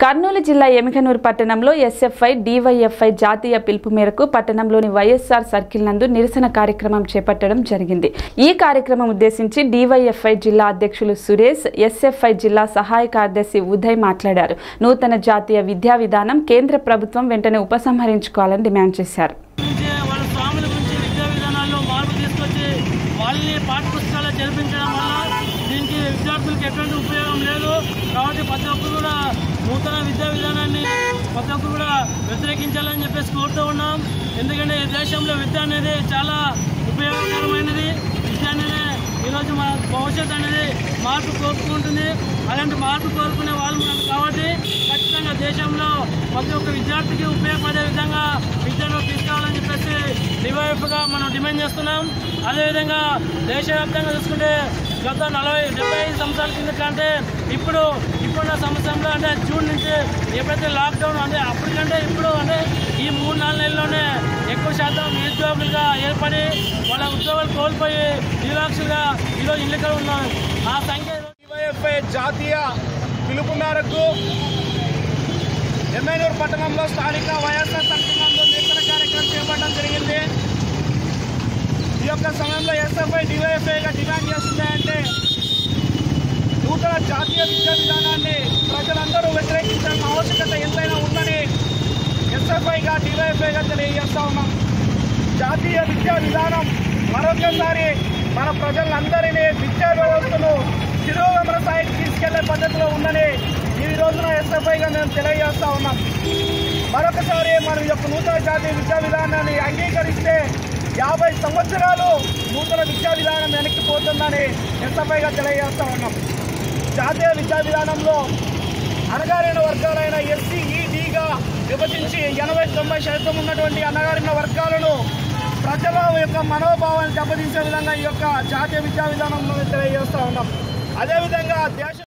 కర్నూలు జిల్లా ఎమికనూరు పట్టణంలో SFI DYFI జాతీయ పిలుపు మేరకు పట్టణంలోని వైఎస్ఆర్ సర్కిల్ నందు నిరసన కార్యక్రమం చేపట్టడం జరిగింది ఈ కార్యక్రమం ఉద్దేశించి డివైఎఫ్ఐ జిల్లా అధ్యక్షులు సురేష్ ఎస్ఎఫ్ఐ జిల్లా సహాయ కార్యదర్శి ఉదయ్ మాట్లాడారు నూతన జాతీయ విద్యా విధానం కేంద్ర ప్రభుత్వం వెంటనే ఉపసంహరించుకోవాలని డిమాండ్ చేశారు గురించి వాళ్ళ స్వాముల గురించి విద్యా విధానాల్లో మార్పు తీసుకొచ్చి వాళ్ళని పాఠ్యపుస్తకాలు జరిపించడం వల్ల దీనికి విద్యార్థులకు ఎటువంటి ఉపయోగం లేదు కాబట్టి ప్రతి ఒక్కరు కూడా నూతన విద్యా విధానాన్ని ప్రతి ఒక్కరు కూడా వ్యతిరేకించాలని చెప్పేసి కోరుతూ ఉన్నాం ఎందుకంటే ఈ దేశంలో విద్య అనేది చాలా ఉపయోగకరమైనది విద్య అనేది ఈరోజు మన భవిష్యత్తు అనేది మార్పు కోరుకుంటుంది అలాంటి మార్పు కోరుకునే వాళ్ళు ఉన్నారు కాబట్టి ఖచ్చితంగా దేశంలో ప్రతి ఒక్క విద్యార్థికి ఉపయోగపడే విధంగా విద్యను తీసుకురావాలని చెప్పేసి డివైఎఫ్గా మనం డిమాండ్ చేస్తున్నాం అదేవిధంగా దేశవ్యాప్తంగా చూసుకుంటే గత నలభై డెబ్బై ఐదు సంవత్సరాల కింద కంటే ఇప్పుడు ఇప్పుడున్న సంవత్సరంలో అంటే జూన్ నుంచి ఎప్పుడైతే లాక్డౌన్ అంటే అప్పటికంటే ఇప్పుడు అంటే ఈ మూడు నాలుగు నెలల్లోనే ఎక్కువ శాతం నిరుద్యోగులుగా ఏర్పడి వాళ్ళ ఉద్యోగాలు కోల్పోయి నిరాక్షులుగా ఈరోజు ఇల్లుగా ఉన్నారు ఆ సంఖ్య డివైఎఫ్ఐ జాతీయ పిలుపు మేరకు ఎమ్మెనూరు పట్టణంలో స్థానిక వైఎస్ఆర్ సర్కిల్ నందు నిరసన కార్యక్రమం చేపట్టడం జరిగింది ఈ యొక్క సమయంలో ఎస్ఎఫ్ఐ డివైఎఫ్ఐగా డిమాండ్ చేస్తుంది అంటే నూతన జాతీయ విద్యా విధానాన్ని ప్రజలందరూ వ్యతిరేకించాల్సిన ఆవశ్యకత ఎంతైనా ఉందని ఎస్ఎఫ్ఐగా డివైఎఫ్ఐగా తెలియజేస్తా ఉన్నాం జాతీయ విద్యా విధానం మరొకసారి మన ప్రజలందరినీ విద్యా వ్యవస్థను తిరోగమన స్థాయికి తీసుకెళ్లే పద్ధతిలో ఉందని ఈ రోజున ఎస్ఎఫ్ఐగా మేము తెలియజేస్తా ఉన్నాం మరొకసారి మనం ఈ యొక్క నూతన జాతీయ విద్యా విధానాన్ని అంగీకరిస్తే యాభై సంవత్సరాలు నూతన విద్యా విధానం వెనక్కిపోతుందని ఎస్ఎఫ్ఐగా తెలియజేస్తా ఉన్నాం జాతీయ విద్యా విధానంలో అణగారిన వర్గాలైన ఎస్సీ ఈడీగా విభజించి ఎనభై తొంభై శాతం ఉన్నటువంటి అణగారిన వర్గాలను ప్రజల యొక్క మనోభావాన్ని దెబ్బతీసే విధంగా ఈ యొక్క జాతీయ విద్యా విధానంలో తెలియజేస్తా ఉన్నాం అదేవిధంగా దేశ